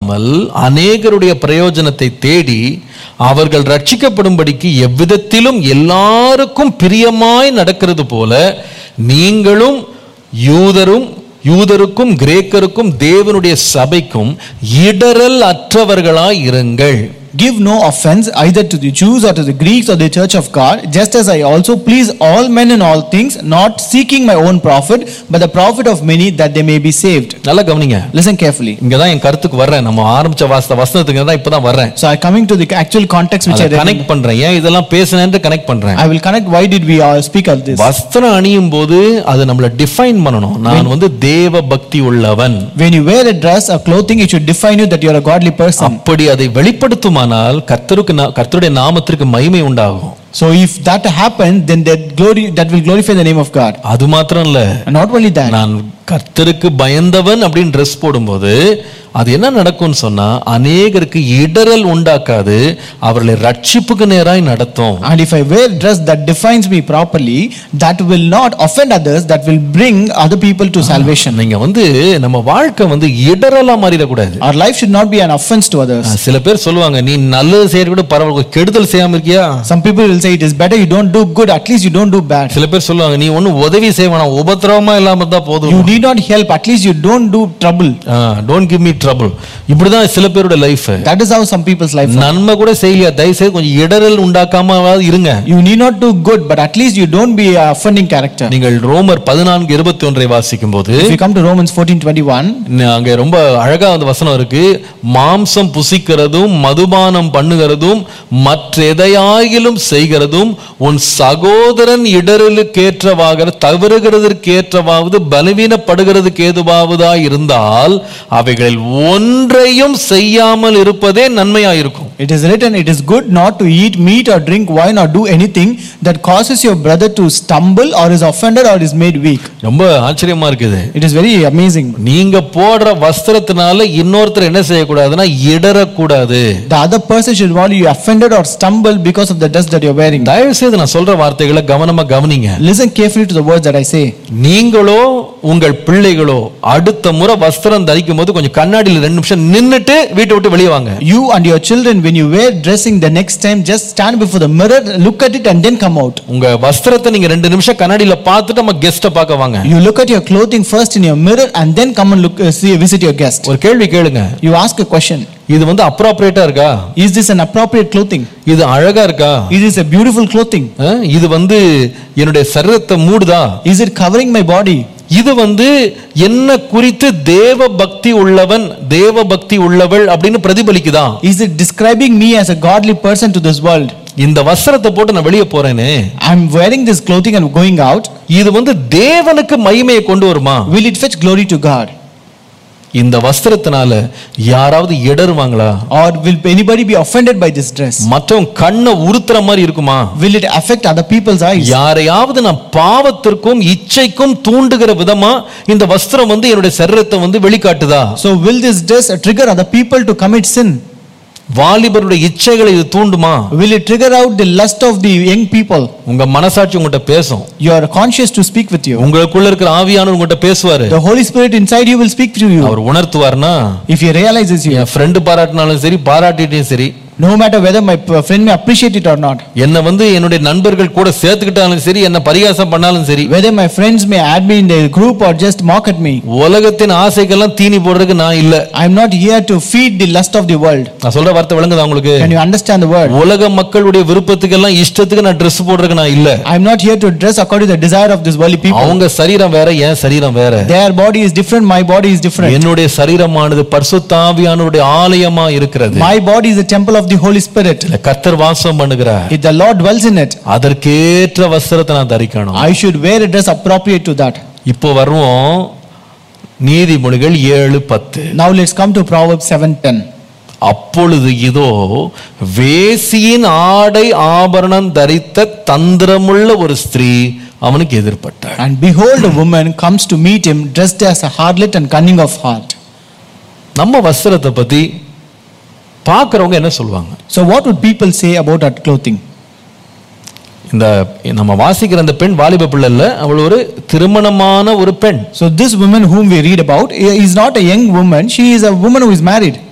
மல் அநேகருடைய பிரயோஜனத்தை தேடி அவர்கள் ரட்சிக்கப்படும்படிக்கு எவ்விதத்திலும் எல்லாருக்கும் பிரியமாய் நடக்கிறது போல நீங்களும் யூதரும் யூதருக்கும் கிரேக்கருக்கும் தேவனுடைய சபைக்கும் இடரல் அற்றவர்களாய் இருங்கள் Give no offense either to the Jews or to the Greeks or the church of God, just as I also please all men in all things, not seeking my own profit, but the profit of many that they may be saved. நல்லா கவனிங்க Listen carefully. இங்க தான் என் கருத்துக்கு வர்றேன் நம்ம ஆரம்பிச்ச வாச வசனத்துக்கு தான் இப்பதான் வர்றேன் So I coming to the actual context which I read. Connect பண்றேன் ஏன் இதெல்லாம் பேசுனேன்னு கனெக்ட் பண்றேன் I will connect why did we uh, speak of this. வஸ்திரம் அணியும் போது அது நம்மள டிஃபைன் பண்ணணும் நான் வந்து தேவ பக்தி உள்ளவன் When you wear a dress or clothing, it should define you that you are a godly person. அப்படி அதை வெளிப்படுத்துமானால் கர்த்தருக்கு நா- கர்த்தருடைய நாமத்திற்கு மகிமை உண்டாகும் So if that happens, then that glory that will glorify the name of God. அது மாத்திரம் இல்ல And not only that, நான் கர்த்தருக்கு பயந்தவன் அப்படின்னு ட்ரெஸ் போடும்போது அது என்ன நடக்கும்னு சொன்னா அநேகருக்கு இடரல் உண்டாக்காது அவர்களை ரட்சிப்புக்கு நேராய் நடத்தும் and if I wear dress that defines me properly, that will not offend others, that will bring other people to salvation. நீங்க வந்து நம்ம வாழ்க்கை வந்து இடரலா மாறிடக்கூடாது Our life should not be an offense to others. சில பேர் சொல்லுவாங்க நீ நல்லது செய்யற கூட பரவாயில்ல கெடுதல் செய்யாம இருக்கியா Some people will say it is better you don't do good, at least you don't do bad. சில பேர் சொல்லுவாங்க நீ ஒன்னும் உதவி செய்ய வேணாம் உபத்திரவமா இல்லாம இருந்தா You போதும் need not help, at least you don't do trouble. Don't give me trouble இப்படிதான் சில பேரோட life That is how some people's life. are. நன்மை கூட செய்யலையா தயவு செய்து கொஞ்சம் இடரல் உண்டாக்காம இருங்க You need not do good, but at least you don't be a offending character. நீங்கள் ரோமர் பதினான்கு இருபத்தி ஒன்றை வாசிக்கும் போது If you come to Romans 14:21, அங்க ரொம்ப அழகா அந்த வசனம் இருக்கு மாம்சம் புசிக்கிறதும் மதுபானம் பண்ணுகிறதும் மற்ற எதையாகிலும் செய்கிறதும் உன் சகோதரன் இடரலுக்கேற்றவாக தவறுகிறதற்கேற்றவாவது பலவீனப்படுகிறதுக்கு ஏதுவாவதா இருந்தால் அவைகளில் ஒன்றையும் செய்யாமல் இருப்பதே நன்மையாயிருக்கும் it is written, It is good not to eat meat or drink wine or do anything that causes your brother to stumble or is offended or is made weak. ரொம்ப ஆச்சரியமா இருக்குது It is very amazing. நீங்க போடுற வஸ்திரத்தினால இன்னொருத்தர் என்ன செய்யக்கூடாதுன்னா இடறக்கூடாது The other person should not be offended or stumble because of the dress that you're wearing. தயவு செய்து நான் சொல்ற வார்த்தைகளை கவனமா கவனிங்க Listen carefully to the words that I say. நீங்களோ உங்கள் பிள்ளைகளோ அடுத்த முறை வஸ்திரம் தரிக்கும் போது கொஞ்சம் கண்ணாடியில் ரெண்டு நிமிஷம் நின்னுட்டு வீட்டை விட்டு வெளியே வாங்க You and your children, when you wear dressing the next time, just stand before the mirror, look at it, and then come out. உங்க வஸ்திரத்தை நீங்க ரெண்டு நிமிஷம் கண்ணாடியில பார்த்துட்டு நம்ம கெஸ்ட்டை பார்க்க வாங்க You look at your clothing first in your mirror, and then come and look, uh, see, visit your guest. ஒரு கேள்வி கேளுங்க You ask a question இது வந்து அப்ராப்ரியேட்டா இருக்கா Is this an appropriate clothing? இது அழகா இருக்கா Is this a beautiful clothing? அஹ், இது வந்து என்னுடைய சரீரத்தை மூடுதா Is it covering my body? இது வந்து என்ன குறித்து தேவ பக்தி உள்ளவன் தேவ பக்தி உள்ளவள் அப்படின்னு பிரதிபலிக்குதா Is it describing me as a godly person to this world? இந்த வஸ்திரத்தை போட்டு நான் வெளியே போறேனே I'm wearing this clothing and going out. இது வந்து தேவனுக்கு மகிமையை கொண்டு வருமா Will it fetch glory to God? இந்த வஸ்திரத்தினால யாராவது இடருவாங்களா Or will anybody be offended by this dress? மற்றவங்க கண்ணை உறுத்துற மாதிரி இருக்குமா Will it affect other people's eyes? யாரையாவது நான் பாவத்திற்கும் இச்சைக்கும் தூண்டுகிற விதமா இந்த வஸ்திரம் வந்து என்னுடைய சரீரத்தை வந்து வெளிக்காட்டுதா So, will this dress trigger other people to commit sin? வாலிபருடைய இச்சைகளை இது தூண்டுமா Will it trigger out the lust of the young people? உங்க மனசாட்சி உங்ககிட்ட பேசும் You are conscious to speak with you. உங்களுக்குள்ள இருக்கிற ஆவியானவர் உங்ககிட்ட பேசுவாரு The Holy Spirit inside you will speak through you. அவர் உணர்த்துவார்னா If he realizes you, என் ஃப்ரெண்டு பாராட்டினாலும் சரி பாராட்டிட்டையும் சரி no matter whether my p- friend may appreciate it or not, என்னை வந்து என்னுடைய நண்பர்கள் கூட சேர்த்துக்கிட்டாலும் சரி என்ன பரிகாசம் பண்ணாலும் சரி whether my friends may add me in their group or just mock at me, உலகத்தின் ஆசைக்கெல்லாம் தீனி போடுறதுக்கு நான் இல்ல I am not here to feed the lust of the world. நான் சொல்ற வார்த்தை விளங்குதா உங்களுக்கு Can you understand the word? உலக மக்களுடைய விருப்பத்துக்கெல்லாம் இஷ்டத்துக்கு நான் Dress போடுறதுக்கு நான் இல்ல I am not here to dress according to the desire of this worldly people. அவங்க சரீரம் வேற என் சரீரம் வேற Their body is different, my body is different. என்னுடைய சரீரமானது பரிசுத்தாவியானவருடைய ஆலயமா இருக்கிறது My body is the temple of the Holy Spirit. இதுல கர்த்தர் வாசம் பண்ணுகிறார் If the Lord dwells in it, அதற்கேற்ற வஸ்திரத்தை நான் தரிக்கணும் I should wear a dress appropriate to that. இப்போ வருவோம் நீதிமொழிகள் ஏழு பத்து Now let's come to Proverbs 7:10. அப்பொழுது இதோ வேசியின் ஆடை ஆபரணம் தரித்த தந்திரமுள்ள ஒரு ஸ்திரீ அவனுக்கு எதிர்ப்பட்டாள் And behold, a woman comes to meet him dressed as a harlot and cunning of heart. நம்ம வஸ்திரத்தை பத்தி பார்க்கறவங்க என்ன சொல்லுவாங்க So, what would people say about that clothing? இந்த நம்ம வாசிக்கிற அந்த பெண் வாலிப பிள்ளை இல்ல அவள் ஒரு திருமணமான ஒரு பெண் So, this woman whom we read about is not a young woman, she is a woman who is married.